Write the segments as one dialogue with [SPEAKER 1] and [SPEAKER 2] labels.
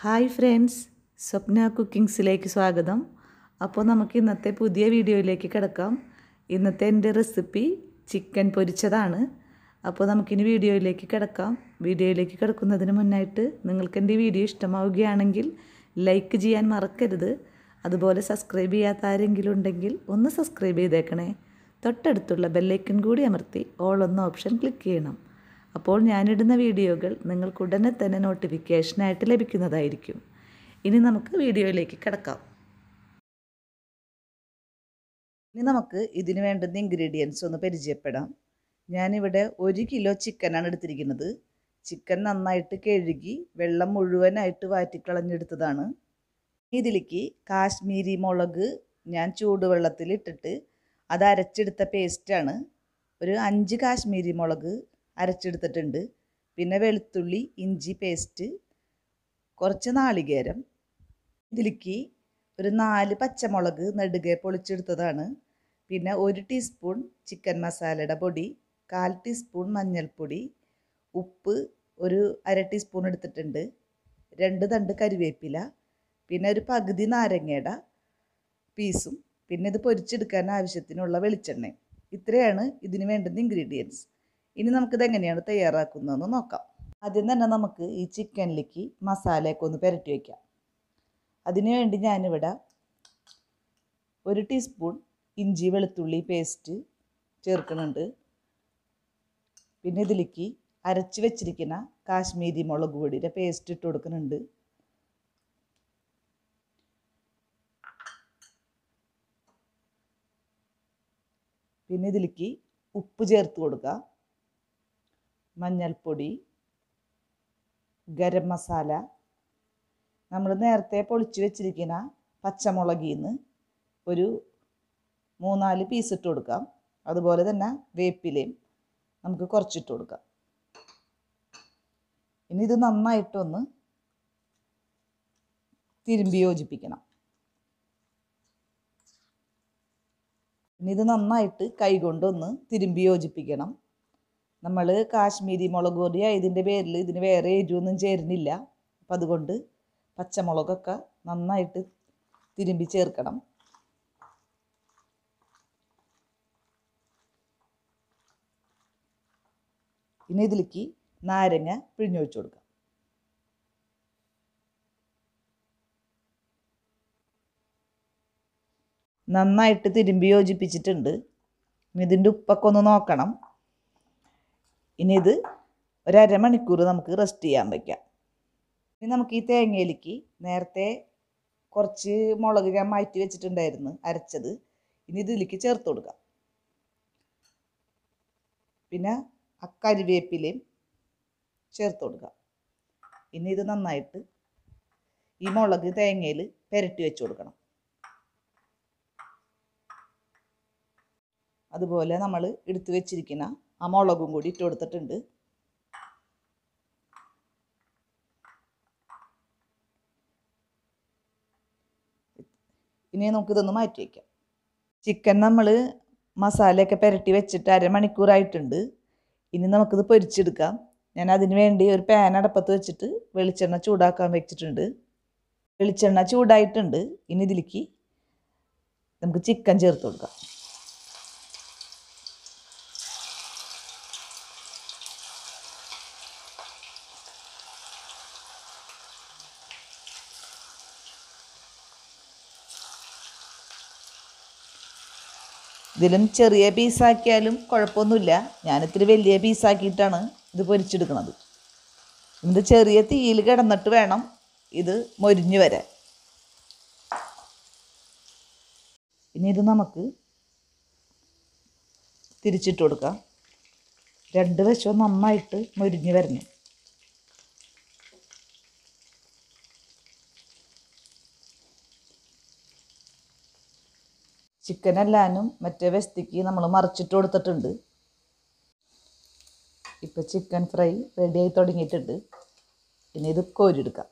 [SPEAKER 1] hi friends സ്വപ്ന കുക്കിങ്സിലേക്ക് സ്വാഗതം അപ്പോൾ നമുക്ക് ഇന്നത്തെ പുതിയ വീഡിയോയിലേക്ക് കിടക്കാം ഇന്നത്തെ എൻ്റെ റെസിപ്പി ചിക്കൻ പൊരിച്ചതാണ് അപ്പോൾ നമുക്കിനി വീഡിയോയിലേക്ക് കിടക്കാം വീഡിയോയിലേക്ക് കിടക്കുന്നതിന് മുന്നായിട്ട് നിങ്ങൾക്ക് എൻ്റെ വീഡിയോ ഇഷ്ടമാവുകയാണെങ്കിൽ ലൈക്ക് ചെയ്യാൻ മറക്കരുത് അതുപോലെ സബ്സ്ക്രൈബ് ചെയ്യാത്ത ആരെങ്കിലും ഉണ്ടെങ്കിൽ ഒന്ന് സബ്സ്ക്രൈബ് ചെയ്തേക്കണേ തൊട്ടടുത്തുള്ള ബെല്ലൈക്കൺ കൂടി അമർത്തി ഓൾ എന്ന ഓപ്ഷൻ ക്ലിക്ക് ചെയ്യണം അപ്പോൾ ഞാനിടുന്ന വീഡിയോകൾ നിങ്ങൾക്ക് ഉടനെ തന്നെ നോട്ടിഫിക്കേഷനായിട്ട് ലഭിക്കുന്നതായിരിക്കും ഇനി നമുക്ക് വീഡിയോയിലേക്ക് കിടക്കാം ഇനി നമുക്ക് ഇതിന് വേണ്ടുന്ന ഇൻഗ്രീഡിയൻസ് ഒന്ന് പരിചയപ്പെടാം ഞാനിവിടെ ഒരു കിലോ ചിക്കനാണ് എടുത്തിരിക്കുന്നത് ചിക്കൻ നന്നായിട്ട് കഴുകി വെള്ളം മുഴുവനായിട്ട് വാറ്റിക്കളഞ്ഞെടുത്തതാണ് ഇതിലേക്ക് കാശ്മീരി മുളക് ഞാൻ ചൂടുവെള്ളത്തിൽ ഇട്ടിട്ട് അത് അരച്ചെടുത്ത പേസ്റ്റാണ് ഒരു അഞ്ച് കാശ്മീരി മുളക് അരച്ചെടുത്തിട്ടുണ്ട് പിന്നെ വെളുത്തുള്ളി ഇഞ്ചി പേസ്റ്റ് കുറച്ച് നാളികേരം ഇതിലേക്ക് ഒരു നാല് പച്ചമുളക് നെടുകെ പൊളിച്ചെടുത്തതാണ് പിന്നെ ഒരു ടീസ്പൂൺ ചിക്കൻ മസാലയുടെ പൊടി കാൽ ടീസ്പൂൺ മഞ്ഞൾപ്പൊടി ഉപ്പ് ഒരു അര ടീസ്പൂൺ എടുത്തിട്ടുണ്ട് രണ്ട് തണ്ട് കരിവേപ്പില പിന്നെ ഒരു പകുതി നാരങ്ങയുടെ പീസും പിന്നെ ഇത് പൊരിച്ചെടുക്കാൻ ആവശ്യത്തിനുള്ള വെളിച്ചെണ്ണ ഇത്രയാണ് ഇതിന് വേണ്ടുന്ന ഇൻഗ്രീഡിയൻസ് ഇനി നമുക്കിത് എങ്ങനെയാണ് തയ്യാറാക്കുന്നതെന്ന് നോക്കാം ആദ്യം തന്നെ നമുക്ക് ഈ ചിക്കനിലേക്ക് മസാലയൊക്കെ ഒന്ന് പുരട്ടി വയ്ക്കാം അതിനു വേണ്ടി ഞാനിവിടെ ഒരു ടീസ്പൂൺ ഇഞ്ചി വെളുത്തുള്ളി പേസ്റ്റ് ചേർക്കുന്നുണ്ട് പിന്നെ ഇതിലേക്ക് അരച്ച് വെച്ചിരിക്കുന്ന കാശ്മീരി മുളക് പൊടിയുടെ പേസ്റ്റ് ഇട്ട് കൊടുക്കുന്നുണ്ട് പിന്നെ ഇതിലേക്ക് ഉപ്പ് ചേർത്ത് കൊടുക്കുക മഞ്ഞൾപ്പൊടി ഗരം മസാല നമ്മൾ നേരത്തെ പൊളിച്ച് വെച്ചിരിക്കുന്ന പച്ചമുളകിൽ നിന്ന് ഒരു മൂന്നാല് പീസ് ഇട്ട് കൊടുക്കാം അതുപോലെ തന്നെ വേപ്പിലയും നമുക്ക് കുറച്ചിട്ട് കൊടുക്കാം ഇനി ഇത് നന്നായിട്ടൊന്ന് തിരുമ്പി യോജിപ്പിക്കണം ഇനി ഇത് നന്നായിട്ട് കൈകൊണ്ടൊന്ന് തിരുമ്പി യോജിപ്പിക്കണം നമ്മൾ കാശ്മീരി മുളക് പൊടി ഇതിൻ്റെ പേരിൽ ഇതിന് വേറെ എരിവൊന്നും ചേരുന്നില്ല അപ്പം അതുകൊണ്ട് പച്ചമുളകൊക്കെ നന്നായിട്ട് തിരുമ്പി ചേർക്കണം പിന്നെ ഇതിലേക്ക് നാരങ്ങ പിഴിഞ്ഞൊഴിച്ചു കൊടുക്കാം നന്നായിട്ട് തിരുമ്പി യോജിപ്പിച്ചിട്ടുണ്ട് ഇനി ഇതിൻ്റെ ഉപ്പൊക്കെ ഒന്ന് നോക്കണം ഇനി ഇത് ഒരമണിക്കൂർ നമുക്ക് റെസ്റ്റ് ചെയ്യാൻ വയ്ക്കാം ഇനി നമുക്ക് ഈ തേങ്ങയിലേക്ക് നേരത്തെ കുറച്ച് മുളക് ഞാൻ മാറ്റി വെച്ചിട്ടുണ്ടായിരുന്നു അരച്ചത് ഇനി ഇതിലേക്ക് ചേർത്ത് കൊടുക്കാം പിന്നെ ആ കരിവേപ്പിലയും ചേർത്ത് കൊടുക്കാം ഇനി ഇത് നന്നായിട്ട് ഈ മുളക് തേങ്ങയിൽ പുരട്ടി വെച്ച് കൊടുക്കണം അതുപോലെ നമ്മൾ എടുത്തു വെച്ചിരിക്കുന്ന ആ മുളകും കൂടി ഇട്ട് കൊടുത്തിട്ടുണ്ട് ഇനി നമുക്കിതൊന്ന് മാറ്റി വയ്ക്കാം ചിക്കൻ നമ്മൾ മസാലയൊക്കെ പുരട്ടി വെച്ചിട്ട് അരമണിക്കൂറായിട്ടുണ്ട് ഇനി നമുക്കിത് പൊരിച്ചെടുക്കാം ഞാൻ അതിന് വേണ്ടി ഒരു പാൻ അടപ്പത്ത് വെച്ചിട്ട് വെളിച്ചെണ്ണ ചൂടാക്കാൻ വെച്ചിട്ടുണ്ട് വെളിച്ചെണ്ണ ചൂടായിട്ടുണ്ട് ഇനി ഇതിലേക്ക് നമുക്ക് ചിക്കൻ ചേർത്ത് കൊടുക്കാം ഇതിലും ചെറിയ പീസാക്കിയാലും കുഴപ്പമൊന്നുമില്ല ഞാനിത്തിരി വലിയ പീസാക്കിയിട്ടാണ് ഇത് പൊരിച്ചെടുക്കുന്നത് ഇത് ചെറിയ തീയിൽ കിടന്നിട്ട് വേണം ഇത് മൊരിഞ്ഞ് വരാൻ ഇനി ഇത് നമുക്ക് തിരിച്ചിട്ട് കൊടുക്കാം രണ്ട് വശവും നന്നായിട്ട് മൊരിഞ്ഞ് വരണം ചിക്കൻ എല്ലാനും മറ്റേ വെസ്തിക്ക് നമ്മൾ മറിച്ചിട്ട് കൊടുത്തിട്ടുണ്ട് ഇപ്പം ചിക്കൻ ഫ്രൈ റെഡി ആയി തുടങ്ങിയിട്ടുണ്ട് ഇനി ഇത് കോരിയെടുക്കാം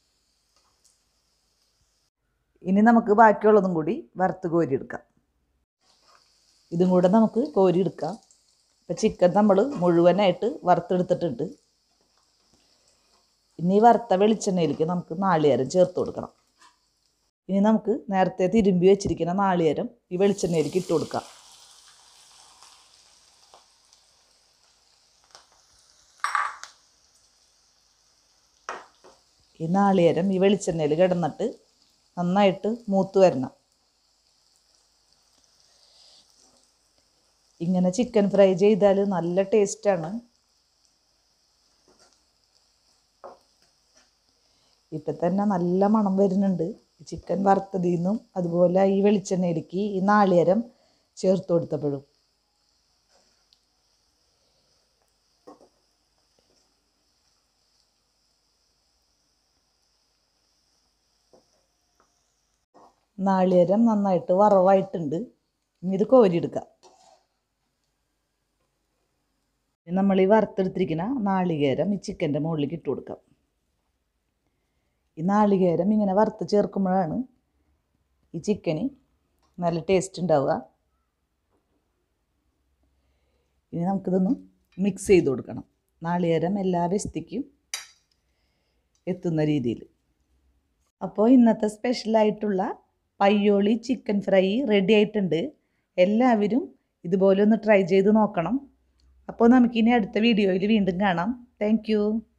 [SPEAKER 1] ഇനി നമുക്ക് ബാക്കിയുള്ളതും കൂടി വറുത്ത് കോരിയെടുക്കാം ഇതും കൂടെ നമുക്ക് കോരിയെടുക്കാം ഇപ്പം ചിക്കൻ നമ്മൾ മുഴുവനായിട്ട് വറുത്തെടുത്തിട്ടുണ്ട് ഇനി ഈ വറുത്ത വെളിച്ചെണ്ണയിലേക്ക് നമുക്ക് നാളികേരം ചേർത്ത് കൊടുക്കണം ഇനി നമുക്ക് നേരത്തെ തിരുമ്പി വെച്ചിരിക്കുന്ന നാളികേരം ഈ വെളിച്ചെണ്ണയിലേക്ക് ഇട്ട് കൊടുക്കാം ഈ നാളികേരം ഈ വെളിച്ചെണ്ണയിൽ കിടന്നിട്ട് നന്നായിട്ട് മൂത്ത് വരണം ഇങ്ങനെ ചിക്കൻ ഫ്രൈ ചെയ്താൽ നല്ല ടേസ്റ്റാണ് ഇപ്പം തന്നെ നല്ല മണം വരുന്നുണ്ട് ചിക്കൻ വറുത്തതിൽ നിന്നും അതുപോലെ ഈ വെളിച്ചെണ്ണയിലേക്ക് ഈ നാളികേരം ചേർത്ത് കൊടുത്തപ്പോഴും നാളികേരം നന്നായിട്ട് വറവായിട്ടുണ്ട് ഇനി ഇത് കോരിയെടുക്കാം നമ്മൾ ഈ വറുത്തെടുത്തിരിക്കുന്ന നാളികേരം ഈ ചിക്കൻ്റെ മുകളിലേക്ക് ഇട്ട് കൊടുക്കാം ഈ നാളികേരം ഇങ്ങനെ വറുത്ത് ചേർക്കുമ്പോഴാണ് ഈ ചിക്കന് നല്ല ടേസ്റ്റ് ഉണ്ടാവുക ഇനി നമുക്കിതൊന്ന് മിക്സ് ചെയ്ത് കൊടുക്കണം നാളികേരം എല്ലാ വ്യക്തിക്കും എത്തുന്ന രീതിയിൽ അപ്പോൾ ഇന്നത്തെ സ്പെഷ്യലായിട്ടുള്ള പയ്യോളി ചിക്കൻ ഫ്രൈ റെഡി ആയിട്ടുണ്ട് എല്ലാവരും ഇതുപോലെ ഒന്ന് ട്രൈ ചെയ്ത് നോക്കണം അപ്പോൾ നമുക്കിനി അടുത്ത വീഡിയോയിൽ വീണ്ടും കാണാം താങ്ക്